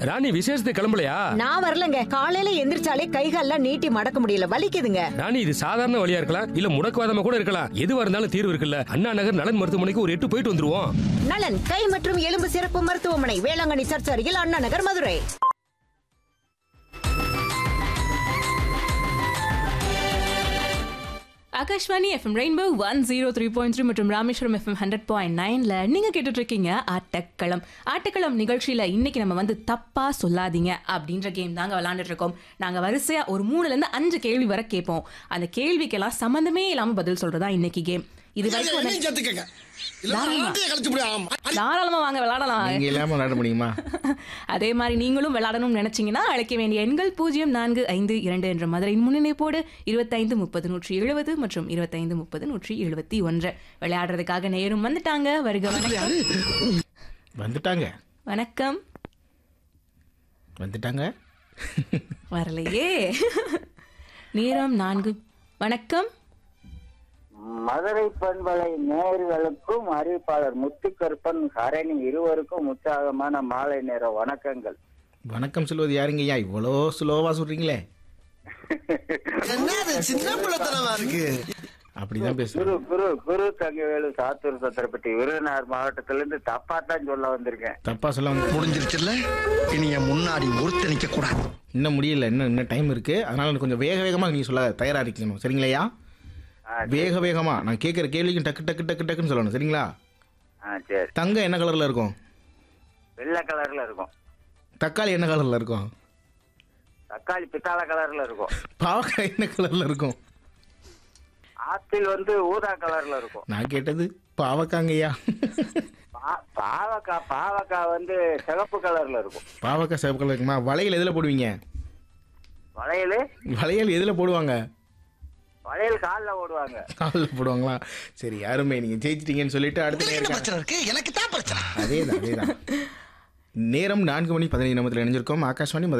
ராணி விசேஷத்துக்கு கிளம்பலையா நான் வரலங்க காலையில எந்திரிச்சாலே கைகால்லாம் நீட்டி மடக்க முடியல வலிக்குதுங்க ராணி இது சாதாரண வழியா இருக்கலாம் இல்ல முடக்குவாதமா கூட இருக்கலாம் எதுவா இருந்தாலும் தீர்வு இருக்குல்ல அண்ணா நகர் நலன் மருத்துவமனைக்கு ஒரு எட்டு போயிட்டு வந்துருவோம் நலன் கை மற்றும் எலும்பு சிறப்பு மருத்துவமனை வேளாங்கண்ணி சர்ச் அருகில் Anna Nagar Madurai Akashvani FM Rainbow one zero three point three மற்றும் ராமேஸ்வரம் எஃப்எம் ஹண்ட்ரட் பாயிண்ட் நைன்ல நீங்க கேட்டுட்டு இருக்கீங்க ஆட்டக்களம் ஆட்டக்களம் நிகழ்ச்சியில இன்னைக்கு நம்ம வந்து தப்பா சொல்லாதீங்க அப்படின்ற கேம் தாங்க விளையாண்டுட்டு இருக்கோம் நாங்க வரிசையா ஒரு மூணுல இருந்து அஞ்சு கேள்வி வரை கேட்போம் அந்த கேள்விக்கெல்லாம் சம்பந்தமே இல்லாம பதில் சொல்றதா இன்னைக்கு கேம் இது வரைக்கும் வந்து- என்னையும் சேர்த்துக்கங்க இல்ல தாராளமா. ஆட்டையை கழிச்சு முடியும் தாராளமா வாங்க விளையாடலாம் நீங்க இல்லாம விளையாட முடியுமா அதே மாதிரி நீங்களும் விளையாடணும்னு நினைச்சீங்கன்னா அழைக்க வேண்டிய எண்கள் பூஜ்ஜியம் நான்கு ஐந்து இரண்டு என்ற மதுரையின் முன்னிணைப்போடு இருபத்தைந்து முப்பது நூற்றி எழுபது மற்றும் இருபத்தைந்து முப்பது நூற்றி எழுபத்தி ஒன்று விளையாடுறதுக்காக நேரும் வந்துட்டாங்க வருக வணக்கம் வந்துட்டாங்க வணக்கம் வந்துட்டாங்க வரலையே நேரம் நான்கு வணக்கம் மதுரை பண்பலை நேர்களுக்கும் அறிவிப்பாளர் முத்துக்கருப்பன் ஹரணி இருவருக்கும் உற்சாகமான மாலை நேர வணக்கங்கள் வணக்கம் சொல்வது யாருங்கய்யா இவ்வளோ ஸ்லோவா சொல்றீங்களே என்னது சின்ன பிள்ளைத்தனமா இருக்கு அப்படிதான் குரு பேசுறேன் குரு குரு தங்கவேலு சாத்தூர் சத்திரப்பட்டி விருதுநகர் மாவட்டத்திலிருந்து தப்பா தான் சொல்ல வந்திருக்கேன் தப்பா சொல்ல வந்து முடிஞ்சிருச்சுல்ல இனி என் முன்னாடி ஒருத்த நிக்க கூடாது இன்னும் முடியல இன்னும் இன்னும் டைம் இருக்கு அதனால கொஞ்சம் வேக வேகமா நீங்க சொல்ல தயாரா இருக்கணும் சரிங்களையா ஆ, வேக வேகமா நான் கேட்குற கேள்விக்கு டக்கு டக்கு டக்கு டக்குன்னு சொல்லணும் சரிங்களா ஆ சரி தங்கம் என்ன கலர்ல இருக்கும் வெள்ளை கலர்ல இருக்கும் தக்காளி என்ன கலர்ல இருக்கும் தக்காளி பித்தாள கலர்ல இருக்கும் பாவக்காய் என்ன கலர்ல இருக்கும் ஆப்பிள் வந்து ஊதா கலர்ல இருக்கும் நான் கேட்டது பாவக்காங்கய்யா பா- பாவக்காய் பாவக்காய் வந்து சிகப்பு கலர்ல இருக்கும் பாவக்காய் சிவப்பு கலர் இருக்குமா வளையல் எதில் போடுவீங்க வளையல் வளையல் எதில் போடுவாங்க வளையல் காலில் ஓடுவாங்க காலில் போடுவாங்களா சரி யாருமே நீங்கள் ஜெயிச்சிட்டீங்கன்னு சொல்லிட்டு அடுத்த என்ன நேரம் பிரச்சனை இருக்கு எனக்கு தான் பிரச்சனை அதே தான் அதே தான் நேரம் நான்கு மணி பதினைந்து நிமிடத்தில் இணைஞ்சிருக்கோம் ஆகாஷ்வாணி